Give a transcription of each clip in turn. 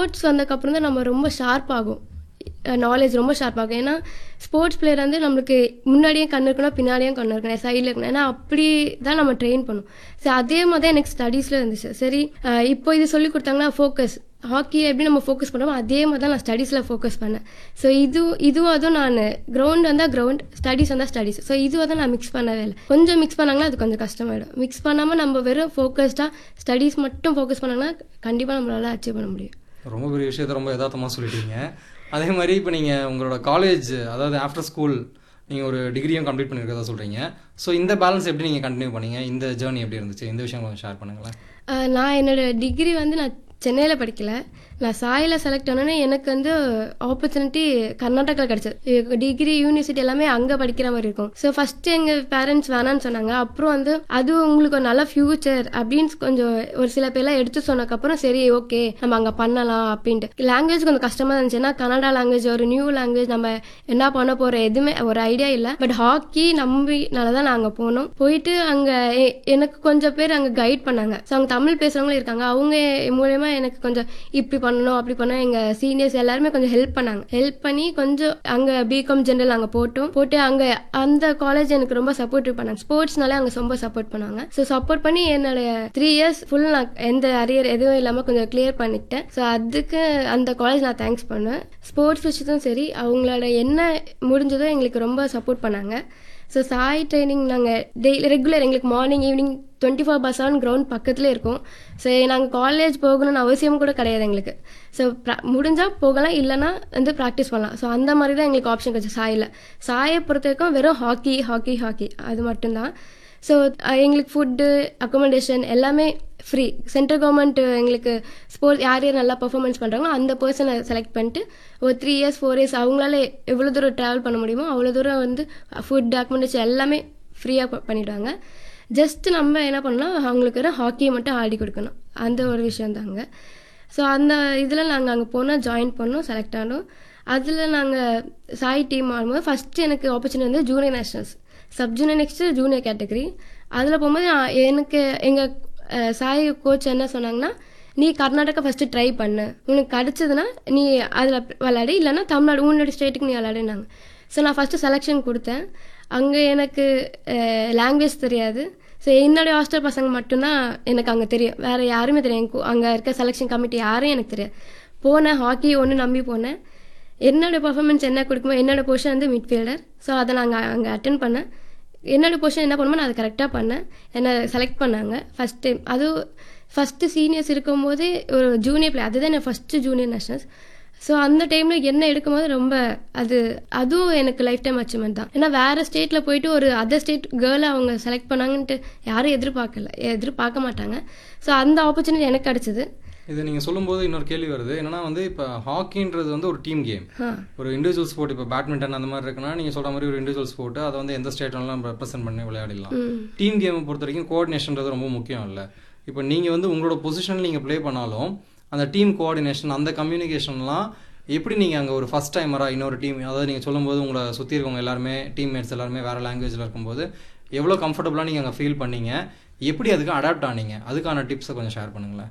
sports வந்ததுக்கப்புறம் தான் நம்ம ரொம்ப ஷார்ப் ஆகும் நாலேஜ் ரொம்ப ஷார்ப் ஆகும் ஏன்னா ஸ்போர்ட்ஸ் பிளேயர் வந்து நம்மளுக்கு முன்னாடியே கண்ணு இருக்கணும் பின்னாடியும் கண்ணு இருக்கணும் சைடில் இருக்கணும் ஏன்னா அப்படி தான் நம்ம ட்ரெயின் பண்ணும் சரி அதே மாதிரி தான் எனக்கு ஸ்டடீஸில் இருந்துச்சு சரி அஹ் இப்போ இது சொல்லி கொடுத்தாங்கன்னா ஃபோக்கஸ் ஹாக்கி எப்படி நம்ம ஃபோக்கஸ் பண்ணுறோமோ அதே மாதிரி தான் நான் ஸ்டடீஸில் ஃபோக்கஸ் பண்ணேன் ஸோ இது இதுவும் அதுவும் நான் கிரவுண்ட் வந்தால் கிரவுண்ட் ஸ்டடீஸ் வந்தால் ஸ்டடீஸ் ஸோ இதுவும் தான் நான் மிக்ஸ் பண்ணவே இல்லை கொஞ்சம் மிக்ஸ் பண்ணாங்கன்னா அது கொஞ்சம் கஷ்டமாயிடும் மிக்ஸ் பண்ணாமல் நம்ம வெறும் ஃபோக்கஸ்டாக ஸ்டடீஸ் மட்டும் ஃபோக்கஸ் பண்ணாங்கன்னா கண்டிப்பாக நம்மளால அச்சீவ் பண்ண முடியும் ரொம்ப பெரிய விஷயத்த ரொம்ப யதார்த்தமாக சொல்லிட்டீங்க அதே மாதிரி இப்போ நீங்கள் உங்களோட காலேஜ் அதாவது ஆஃப்டர் ஸ்கூல் நீங்கள் ஒரு டிகிரியும் கம்ப்ளீட் பண்ணியிருக்கதா சொல்கிறீங்க ஸோ இந்த பேலன்ஸ் எப்படி நீங்கள் கண்டினியூ பண்ணீங்க இந்த ஜேர்னி எப்படி இருந்துச்சு இந்த விஷயம் கொஞ்சம் ஷேர் பண்ணுங்களேன் ஆஹ் நான் என்னோட டிகிரி வந்து நான் சென்னையில் படிக்கல நான் சாயில் செலக்ட் ஆனோன்னே எனக்கு வந்து ஆப்பர்ச்சுனிட்டி கர்நாடகாவில் கிடச்சது டிகிரி யூனிவர்சிட்டி எல்லாமே அங்கே படிக்கிற மாதிரி இருக்கும் ஸோ ஃபஸ்ட்டு எங்கள் பேரண்ட்ஸ் வேணான்னு சொன்னாங்க அப்புறம் வந்து அது உங்களுக்கு ஒரு நல்ல ஃபியூச்சர் அப்படின்னு கொஞ்சம் ஒரு சில பேர்லாம் எடுத்து சொன்னதுக்கப்புறம் சரி ஓகே நம்ம அங்கே பண்ணலாம் அப்படின்ட்டு லாங்குவேஜ் கொஞ்சம் கஷ்டமாக இருந்துச்சு ஏன்னா கன்னடா லாங்குவேஜ் ஒரு நியூ லாங்குவேஜ் நம்ம என்ன பண்ண போகிறோம் எதுவுமே ஒரு ஐடியா இல்லை பட் ஹாக்கி நம்பினால தான் நாங்கள் போனோம் போயிட்டு அங்கே எனக்கு கொஞ்சம் பேர் அங்கே கைட் பண்ணாங்க ஸோ அவங்க தமிழ் பேசுகிறவங்களும் இருக்காங்க அவங்க மூலயமா எனக்கு கொஞ்சம் இப்படி பண்ணணும் அப்படி பண்ணணும் எங்கள் சீனியர்ஸ் எல்லாருமே கொஞ்சம் ஹெல்ப் பண்ணாங்க ஹெல்ப் பண்ணி கொஞ்சம் அங்கே பிகாம் ஜென்ரல் அங்கே போட்டோம் போட்டு அங்கே அந்த காலேஜ் எனக்கு ரொம்ப சப்போர்ட் பண்ணாங்க ஸ்போர்ட்ஸ்னாலே அங்கே ரொம்ப சப்போர்ட் பண்ணாங்க ஸோ சப்போர்ட் பண்ணி என்னோட த்ரீ இயர்ஸ் ஃபுல் நான் எந்த அரியர் எதுவும் இல்லாமல் கொஞ்சம் கிளியர் பண்ணிக்கிட்டேன் ஸோ அதுக்கு அந்த காலேஜ் நான் தேங்க்ஸ் பண்ணேன் ஸ்போர்ட்ஸ் விஷயத்தும் சரி அவங்களோட என்ன முடிஞ்சதோ எங்களுக்கு ரொம்ப சப்போர்ட் பண்ணாங்க ஸோ சாய் ட்ரைனிங் நாங்கள் டெய்லி ரெகுலர் எங்களுக்கு morning evening twenty four bus on ground பக்கத்துலேயே இருக்கும் ஸோ நாங்கள் காலேஜ் போகணும்னு அவசியம் கூட கிடையாது எங்களுக்கு ஸோ முடிஞ்சால் போகலாம் இல்லைன்னா வந்து ப்ராக்டிஸ் பண்ணலாம் ஸோ அந்த மாதிரி தான் எங்களுக்கு ஆப்ஷன் கிடைச்சு சாயில் சாயை பொறுத்த வரைக்கும் வெறும் ஹாக்கி ஹாக்கி ஹாக்கி அது மட்டும்தான் ஸோ எங்களுக்கு ஃபுட்டு அக்கோமடேஷன் எல்லாமே ஃப்ரீ சென்ட்ரல் கவர்மெண்ட் எங்களுக்கு ஸ்போர்ட்ஸ் யார் யார் நல்லா பர்ஃபார்மன்ஸ் பண்ணுறாங்களோ அந்த பர்சனை செலக்ட் பண்ணிட்டு ஒரு த்ரீ இயர்ஸ் ஃபோர் இயர்ஸ் அவங்களால எவ்வளோ தூரம் ட்ராவல் பண்ண முடியுமோ அவ்வளோ தூரம் வந்து ஃபுட் அக்கோமடேஷன் எல்லாமே ஃப்ரீயாக பண்ணிவிடுவாங்க ஜஸ்ட் நம்ம என்ன பண்ணலாம் அவங்களுக்கு வர ஹாக்கியை மட்டும் ஆடி கொடுக்கணும் அந்த ஒரு விஷயம் தாங்க ஸோ அந்த இதில் நாங்கள் அங்கே போனால் ஜாயின் பண்ணோம் செலக்ட் ஆனோம் அதில் நாங்கள் சாய் டீம் ஆடும்போது ஃபஸ்ட்டு எனக்கு ஆப்பர்ச்சுனிட்டி வந்து junior nationals sub junior next junior category அதில் போகும்போது நான் எனக்கு எங்கள் சாய் கோச் என்ன சொன்னாங்கன்னா நீ கர்நாடகா ஃபஸ்ட்டு ட்ரை பண்ணு உனக்கு கிடச்சதுன்னா நீ அதில் விளையாடு இல்லைன்னா தமிழ்நாடு உன்னோட ஸ்டேட்டுக்கு நீ விளையாடுனாங்க ஸோ நான் ஃபஸ்ட்டு செலெக்ஷன் கொடுத்தேன் அங்கே எனக்கு லாங்குவேஜ் தெரியாது ஸோ என்னுடைய ஹாஸ்டல் பசங்க மட்டும்தான் எனக்கு அங்கே தெரியும் வேறு யாருமே தெரியும் அங்கே இருக்க செலெக்ஷன் கமிட்டி யாரும் எனக்கு தெரியாது போனேன் ஹாக்கி ஒன்று நம்பி போனேன் என்னோட பர்ஃபார்மன்ஸ் என்ன கொடுக்குமோ என்னோட பொசிஷன் வந்து மிட்ஃபீல்டர் ஸோ அதை நாங்கள் அங்கே அட்டன் பண்ணேன் என்னோட பொசிஷன் என்ன பண்ணுமோ நான் அதை கரெக்டாக பண்ணேன் என்னை செலக்ட் பண்ணாங்க ஃபஸ்ட் டைம் அதுவும் ஃபஸ்ட்டு சீனியர்ஸ் இருக்கும்போதே ஒரு ஜூனியர் பிளே அதுதான் என் ஃபஸ்ட்டு ஜூனியர் நேஷனல்ஸ் ஸோ அந்த டைமில் என்ன எடுக்கும்போது ரொம்ப அது அதுவும் எனக்கு லைஃப் டைம் அச்சீவ்மெண்ட் தான் ஏன்னா வேறு ஸ்டேட்டில் போயிட்டு ஒரு அதர் ஸ்டேட் கேர்ளை அவங்க செலக்ட் பண்ணாங்கன்ட்டு யாரும் எதிர்பார்க்கல எதிர்பார்க்க மாட்டாங்க ஸோ அந்த ஆப்பர்ச்சுனிட்டி எனக்கு கிடச்சிது இது நீங்கள் சொல்லும்போது இன்னொரு கேள்வி வருது என்னன்னா வந்து இப்போ ஹாக்கின்றது வந்து ஒரு டீம் கேம் ஒரு இண்டிவிஜுவல் ஸ்போர்ட் இப்போ பேட்மிண்டன் அந்த மாதிரி இருக்குன்னா நீங்கள் சொல்கிற மாதிரி ஒரு இண்டிவிஜுவல் ஸ்போர்ட் அதை வந்து எந்த ஸ்டேட்லாம் ரெப்ரசென்ட் பண்ணி விளையாடலாம் டீம் கேமை பொறுத்த வரைக்கும் கோஆர்டினேஷன்றது ரொம்ப முக்கியம் இல்லை இப்போ நீங்கள் வந்து உங்களோட பொசிஷன் நீங்கள் ப்ளே பண்ணாலும் அந்த டீம் கோஆர்டினேஷன் அந்த கம்யூனிகேஷன்லாம் எப்படி நீங்கள் அங்கே ஒரு ஃபஸ்ட் டைமராக இன்னொரு டீம் அதாவது நீங்கள் சொல்லும்போது உங்களை சுற்றி இருக்கவங்க எல்லாருமே டீம்மேட்ஸ் எல்லாருமே வேறு லாங்குவேஜில் இருக்கும்போது எவ்வளோ கம்ஃபர்டபுளாக நீங்கள் அங்கே ஃபீல் பண்ணீங்க எப்படி அதுக்கு அடாப்ட் ஆனீங்க அதுக்கான டிப்ஸை கொஞ்சம் ஷேர் பண்ணுங்களேன்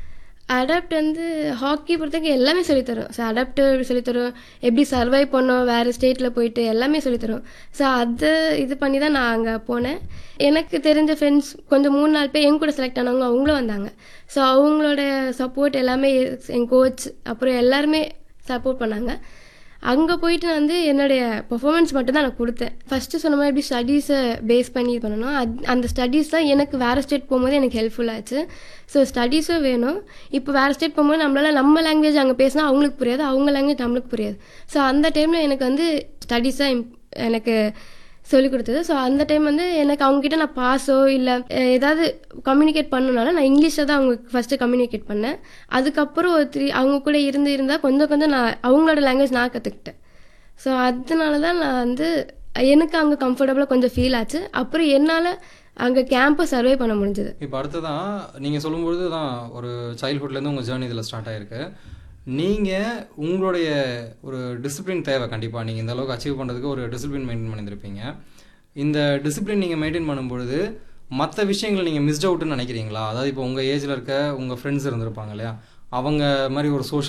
அடாப்ட் வந்து ஹாக்கி பொறுத்தவரைக்கும் எல்லாமே சொல்லித்தரும் ஸோ அடாப்ட் சொல்லித்தரும் எப்படி சர்வை பண்ணோம் வேறு ஸ்டேட்டில் போயிட்டு எல்லாமே சொல்லித்தரும் ஸோ அதை இது பண்ணி தான் நான் அங்கே போனேன் எனக்கு தெரிஞ்ச ஃப்ரெண்ட்ஸ் கொஞ்சம் மூணு நாலு பேர் என் கூட செலக்ட் ஆனவங்க அவங்களும் வந்தாங்க ஸோ அவங்களோட சப்போர்ட் எல்லாமே என் கோச் அப்புறம் எல்லாருமே சப்போர்ட் பண்ணாங்க அங்கே போயிட்டு நான் வந்து என்னுடைய பர்ஃபார்மன்ஸ் மட்டும் தான் நான் கொடுத்தேன் ஃபஸ்ட்டு சொன்ன மாதிரி எப்படி ஸ்டடீஸை பேஸ் பண்ணி இது பண்ணணும் அது அந்த ஸ்டடீஸ் தான் எனக்கு வேறு ஸ்டேட் போகும்போது எனக்கு ஹெல்ப்ஃபுல்லாச்சு ஸோ ஸ்டடீஸும் வேணும் இப்போ வேறு ஸ்டேட் போகும்போது நம்மளால நம்ம லாங்குவேஜ் அங்கே பேசினா அவங்களுக்கு புரியாது அவங்க லாங்குவேஜ் நம்மளுக்கு புரியாது ஸோ அந்த டைமில் எனக்கு வந்து ஸ்டடீஸ் தான் எனக்கு சொல்லிக் கொடுத்தது ஸோ அந்த டைம் வந்து எனக்கு அவங்ககிட்ட நான் பாஸோ இல்லை ஏதாவது கம்யூனிகேட் பண்ணனால நான் இங்கிலீஷில் தான் அவங்க ஃபஸ்ட்டு கம்யூனிகேட் பண்ணேன் அதுக்கப்புறம் ஒரு த்ரீ அவங்க கூட இருந்து இருந்தால் கொஞ்சம் கொஞ்சம் நான் அவங்களோட லாங்குவேஜ் நான் கற்றுக்கிட்டேன் ஸோ அதனால தான் நான் வந்து எனக்கு அங்கே கம்ஃபர்டபுளாக கொஞ்சம் ஃபீல் ஆச்சு அப்புறம் என்னால் அங்கே கேம்பை சர்வே பண்ண முடிஞ்சது இப்போ அடுத்ததான் நீங்கள் சொல்லும்பொழுது தான் ஒரு சைல்ட்ஹுட்லேருந்து உங்கள் ஜேர்னி இதில் ஸ்டார்ட் ஆயிருக்கு நீங்கள் உங்களுடைய ஒரு டிசிப்ளின் தேவை கண்டிப்பாக நீங்கள் இந்த அளவுக்கு அச்சீவ் பண்ணுறதுக்கு ஒரு டிசிப்ளின் மெயின்டைன் பண்ணியிருப்பீங்க இந்த டிசிப்ளின் நீங்கள் மெயின்டைன் பண்ணும்பொழுது மற்ற விஷயங்களை நீங்கள் மிஸ்ட் அவுட்னு நினைக்கிறீங்களா அதாவது இப்போ உங்கள் ஏஜில் இருக்க உங்கள் ஃப்ரெண்ட்ஸ் இருந்திருப்பாங்க இல்லையா அவங்க மாதிரி ஒரு சோஷியல்